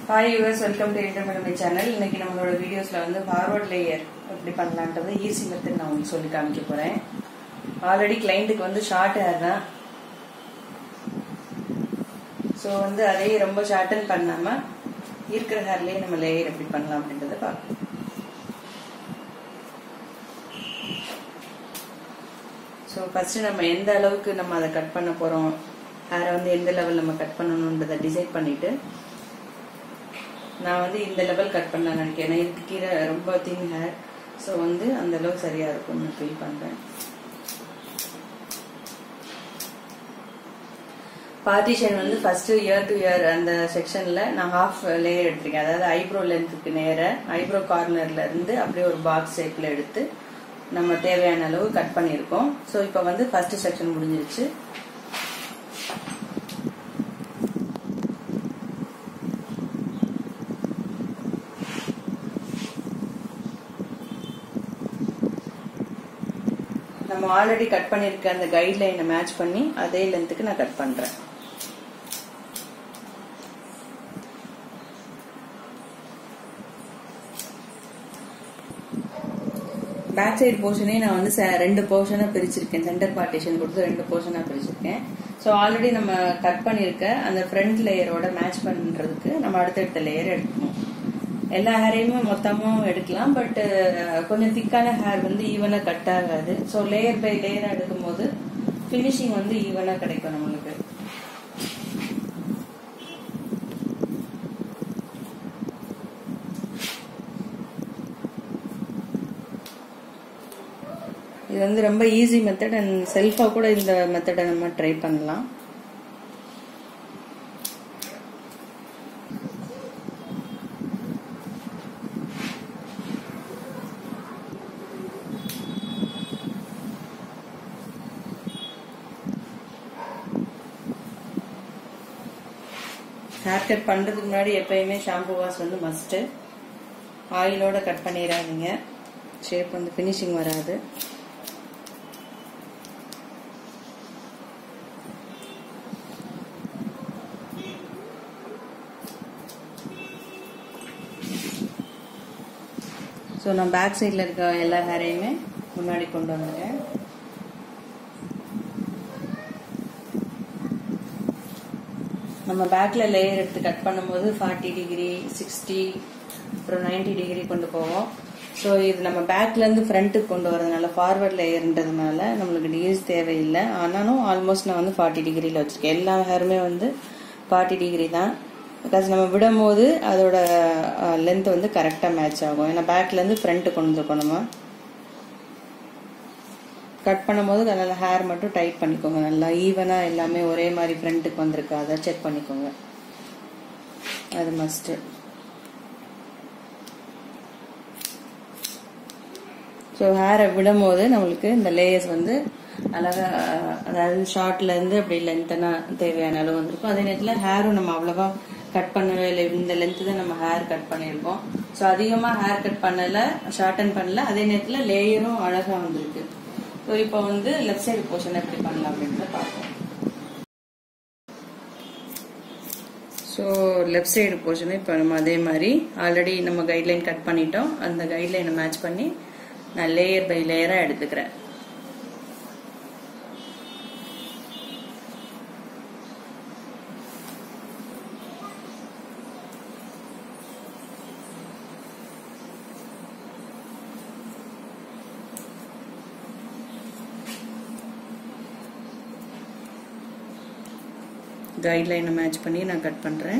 hi US welcome to entertainment channel இன்னைக்கு நம்மளோட வீடியோஸ்ல வந்து ஃபார்வர்ட் லேயர் எப்படி பண்ணலான்றது ஈஸி மெத்தட் நான் உங்களுக்கு சொல்லி காமிக்க போறேன் ஆல்ரெடி கிளைண்ட்டுக்கு வந்து ஷார்ட் ஹேர் தான் ஸோ வந்து அதையே ரொம்ப ஷார்டன் பண்ணாம இருக்கிற ஹேர்லயே நம்ம லேயர் எப்படி பண்ணலாம் அப்படின்றத பார்க்கலாம் ஸோ ஃபர்ஸ்ட் நம்ம எந்த அளவுக்கு நம்ம அதை கட் பண்ண போறோம் ஹேரை வந்து எந்த லெவல் நம்ம கட் பண்ணணுன்றதை டிசைட் பண்ணிட்டு நான் வந்து இந்த லெவல் கட் பண்ண நினைக்கிறேன் ஏன்னா இதுக்கு கீழே ரொம்ப தின் ஹேர் ஸோ வந்து அந்த அளவு சரியா இருக்கும்னு ஃபீல் பண்றேன் பார்ட்டிஷன் வந்து ஃபர்ஸ்ட் இயர் டு இயர் அந்த செக்ஷன்ல நான் ஹாஃப் லேயர் எடுத்திருக்கேன் அதாவது ஐப்ரோ லென்த்துக்கு நேர ஐப்ரோ கார்னர்ல இருந்து அப்படியே ஒரு பாக்ஸ் ஷேப்ல எடுத்து நம்ம தேவையான அளவு கட் பண்ணியிருக்கோம் ஸோ இப்போ வந்து ஃபர்ஸ்ட் செக்ஷன் முடிஞ்சிருச்சு நம்ம ஆல்ரெடி கட் பண்ணிருக்க அந்த கைட்லைனை மேட்ச் பண்ணி அதே லென்த்துக்கு நான் கட் பண்றேன் பேக் சைடு போர்ஷனே நான் வந்து ச- ரெண்டு போர்ஷனா பிரிச்சிருக்கேன் சென்டர் பார்ட்டிஷன் கொடுத்து ரெண்டு போர்ஷனா பிரிச்சிருக்கேன் ஸோ ஆல்ரெடி நம்ம கட் பண்ணிருக்க அந்த ஃப்ரண்ட் லேயரோட மேட்ச் பண்றதுக்கு நம்ம அடுத்தடுத்த லேயர் எடுக்கணும் எல்லா ஹேரையுமே மொத்தமும் எடுக்கலாம் பட் கொஞ்சம் திக்கான ஹேர் வந்து ஈவனா கட் ஆகாது ஸோ லேயர் பை லேயரா எடுக்கும் போது ஃபினிஷிங் வந்து ஈவனா கிடைக்கும் நம்மளுக்கு இது வந்து ரொம்ப ஈஸி மெத்தட் அண்ட் செல்ஃபா கூட இந்த மெத்தடை நம்ம ட்ரை பண்ணலாம் ஹேர் கட் பண்றதுக்கு முன்னாடி எப்பயுமே ஷாம்பு வாஷ் வந்து மஸ்ட் ஆயிலோட கட் பண்ணிடாதீங்க ஷேப் வந்து ஃபினிஷிங் வராது ஸோ நான் பேக் சைடில் இருக்க எல்லா ஹேரையுமே முன்னாடி கொண்டு வந்துடுறேன் நம்ம பேக்ல லேயர் எடுத்து கட் பண்ணும்போது ஃபார்ட்டி டிகிரி சிக்ஸ்டி அப்புறம் 90 டிகிரி கொண்டு போவோம் ஸோ இது நம்ம பேக்ல இருந்து ஃப்ரண்ட்டுக்கு கொண்டு வரதுனால ஃபார்வர்ட் லேயர்ன்றதுனால நம்மளுக்கு டிகிரிஸ் தேவையில்லை ஆனாலும் ஆல்மோஸ்ட் நான் வந்து ஃபார்ட்டி டிகிரியில் வச்சிருக்கேன் எல்லா ஹேருமே வந்து ஃபார்ட்டி டிகிரி தான் பிகாஸ் நம்ம விடும்போது அதோட லென்த் வந்து கரெக்டாக மேட்ச் ஆகும் ஏன்னா பேக்ல இருந்து ஃப்ரண்ட் கொண்டு வந்துருக்கோம் நம்ம கட் பண்ணும்போது நல்லா ஹேர் மட்டும் டைட் பண்ணிக்கோங்க நல்லா ஈவனா எல்லாமே ஒரே மாதிரி ஃப்ரண்ட்டுக்கு வந்திருக்கு அதை செக் பண்ணிக்கோங்க அது மஸ்ட் ஸோ ஹேரை விடும்போது நம்மளுக்கு இந்த லேயர்ஸ் வந்து அழகா அதாவது ஷார்ட்ல இருந்து அப்படி லென்த்தனா தேவையான அளவு வந்திருக்கும் அதே நேரத்தில் ஹேரும் நம்ம அவ்வளவா கட் பண்ணவே இல்லை இந்த லென்த்து தான் நம்ம ஹேர் கட் பண்ணியிருக்கோம் ஸோ அதிகமாக ஹேர் கட் பண்ணல ஷார்டன் பண்ணல அதே நேரத்தில் லேயரும் அழகா வந்திருக்கு ஸோ இப்போ வந்து லெஃப்ட் சைடு போர்ஷன் எப்படி பண்ணலாம் அப்படின்றத பார்ப்போம் ஸோ லெஃப்ட் சைடு போர்ஷனை இப்போ நம்ம அதே மாதிரி ஆல்ரெடி நம்ம கைட்லைன் கட் பண்ணிட்டோம் அந்த கைட்லைனை மேட்ச் பண்ணி நான் லேயர் பை லேயராக எடுத்துக்கிறேன் கைட்லைனை மேட்ச் பண்ணி நான் கட் பண்ணுறேன்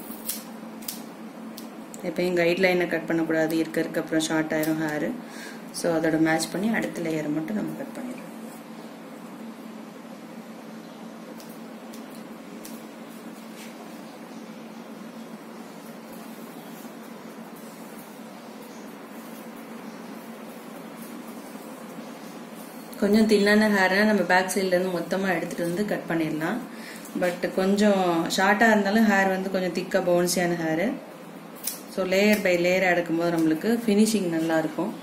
எப்பயும் கைட்லைனை கட் பண்ணக்கூடாது இருக்க இருக்க அப்புறம் ஷார்ட் ஆயிரும் ஹேரு ஸோ அதோட மேட்ச் பண்ணி அடுத்த லேயரை மட்டும் நம்ம கட் பண்ணிடுறோம் கொஞ்சம் தின்னான ஹேரை நம்ம பேக் சைட்லேருந்து மொத்தமாக எடுத்துகிட்டு வந்து கட் பண்ணிடலாம் பட் கொஞ்சம் ஷார்ட்டாக இருந்தாலும் ஹேர் வந்து கொஞ்சம் திக்காக பவுன்சியான hair so layer by layer எடுக்கும்போது நம்மளுக்கு ஃபினிஷிங் நல்லா இருக்கும்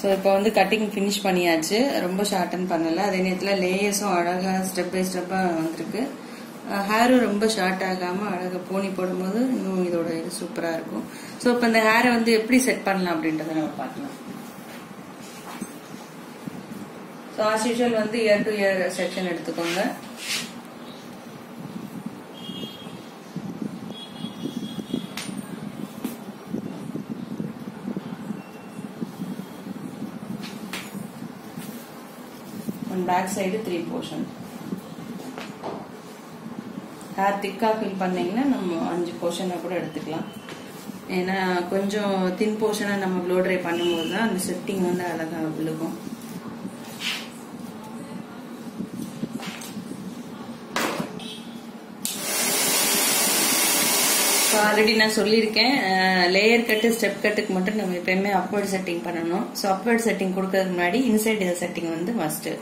ஸோ இப்போ வந்து கட்டிங் ஃபினிஷ் பண்ணியாச்சு ரொம்ப ஷார்டன் பண்ணல அதே நேரத்தில் லேயர்ஸும் அழகா ஸ்டெப் பை ஸ்டெப்பாக வந்திருக்கு ஹேரும் ரொம்ப ஷார்ட் ஆகாம அழகா போனி போடும்போது இன்னும் இதோட இது சூப்பரா இருக்கும் ஸோ இப்போ இந்த ஹேரை வந்து எப்படி செட் பண்ணலாம் அப்படின்றத நம்ம பார்க்கலாம் ஸோ ஆஸ் யூஷுவல் வந்து இயர் டு இயர் செக்ஷன் எடுத்துக்கோங்க one back side three portion hair திக்காக ஃபில் பண்ணீங்கன்னா நம்ம அஞ்சு போர்ஷனை கூட எடுத்துக்கலாம் ஏன்னா கொஞ்சம் தின் போர்ஷனை நம்ம ப்ளோ ட்ரை பண்ணும்போது தான் அந்த செட்டிங் வந்து அழகாக விழுகும் ஸோ ஆல்ரெடி நான் சொல்லியிருக்கேன் லேயர் கட்டு ஸ்டெப் கட்டுக்கு மட்டும் நம்ம எப்பயுமே அப்வர்ட் செட்டிங் பண்ணணும் ஸோ அப்வர்ட் செட்டிங் கொடுக்கறதுக்கு முன்னாடி இன்சைட் இந்த செட்டிங் வந்து மஸ்ட்டு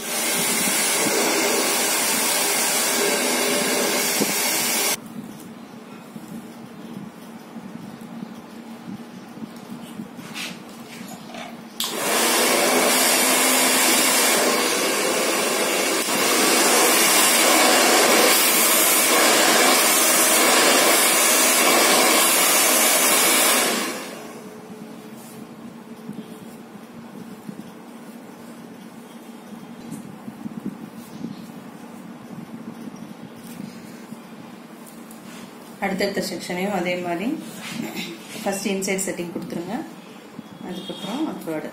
அடுத்தடுத்த செக்ஷனையும் அதே மாதிரி ஃபர்ஸ்ட் இன்சைட் செட்டிங் கொடுத்துருங்க அதுக்கப்புறம் அப்ரோடு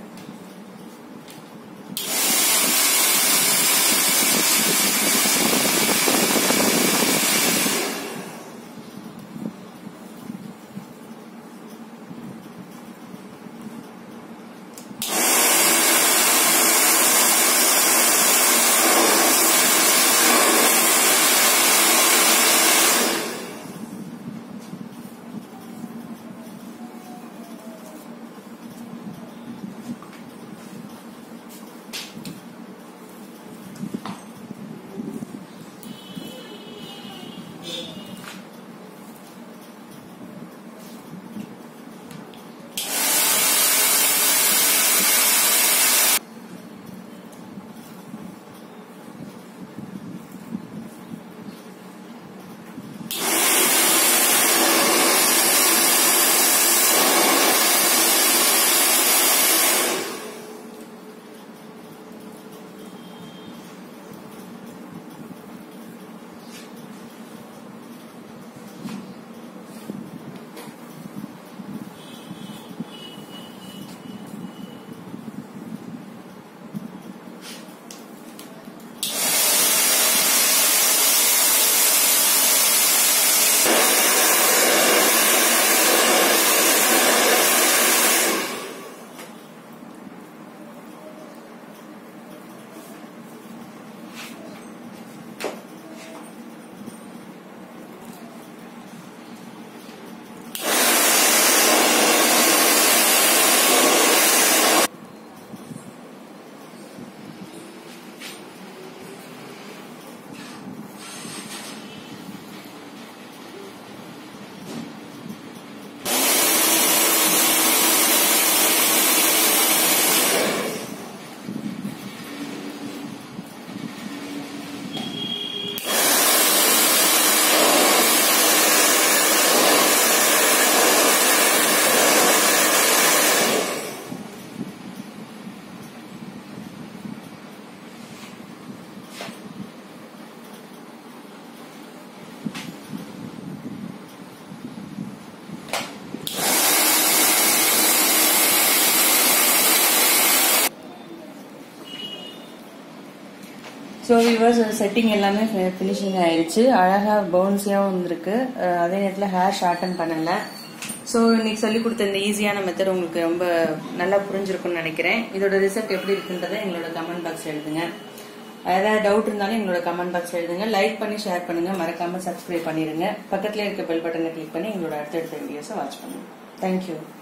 ஸோ விவர்ஸ் செட்டிங் எல்லாமே ஃபினிஷிங் ஆயிடுச்சு அழகாக பவுன்ஸியாகவும் வந்திருக்கு அஹ் அதே நேரத்தில் ஹேர் ஷார்டன் பண்ணலை ஸோ இன்னைக்கு சொல்லி கொடுத்த இந்த ஈஸியான மெத்தட் உங்களுக்கு ரொம்ப நல்லா புரிஞ்சிருக்கும்னு நினைக்கிறேன் இதோட ரிசல்ட் எப்படி இருக்குன்றதை எங்களோட கமெண்ட் பாக்ஸ் எழுதுங்க ஏதாவது டவுட் இருந்தாலும் எங்களோட கமெண்ட் பாக்ஸ் எழுதுங்க லைக் பண்ணி ஷேர் பண்ணுங்க மறக்காம சப்ஸ்கிரைப் பண்ணிருங்க பக்கத்துல இருக்க பெல் பட்டனை கிளிக் பண்ணி எங்களோட அடுத்தடுத்த வீடியோஸை வாட்ச் பண்ணுங்க தேங்க்யூ